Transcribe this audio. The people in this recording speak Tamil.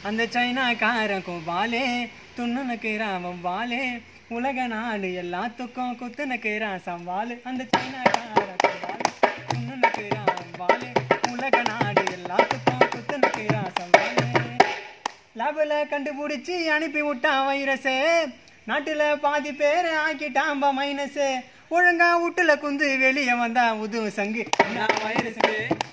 அந்த சைனாக்காரன் கோபாலே துண்ணுனுக்குறான் வவ்வாலே உலக நாடு எல்லாத்துக்கும் குத்துனுக்குறான் சவாலு அந்த சைனாக்காரன் கோபாலே துண்ணுனுக்குறான் வவ்வாலே உலக நாடு எல்லாத்துக்கும் குத்துனுக்குறான் சவாலு லேபில் கண்டுபிடிச்சி அனுப்பி விட்டான் வைரஸு நாட்டில் பாதி பேர் ஆக்கிட்டாம்பா மைனஸு ஒழுங்கா வீட்டுல குந்து வெளியே வந்தா உது சங்கு என்ன வைரஸு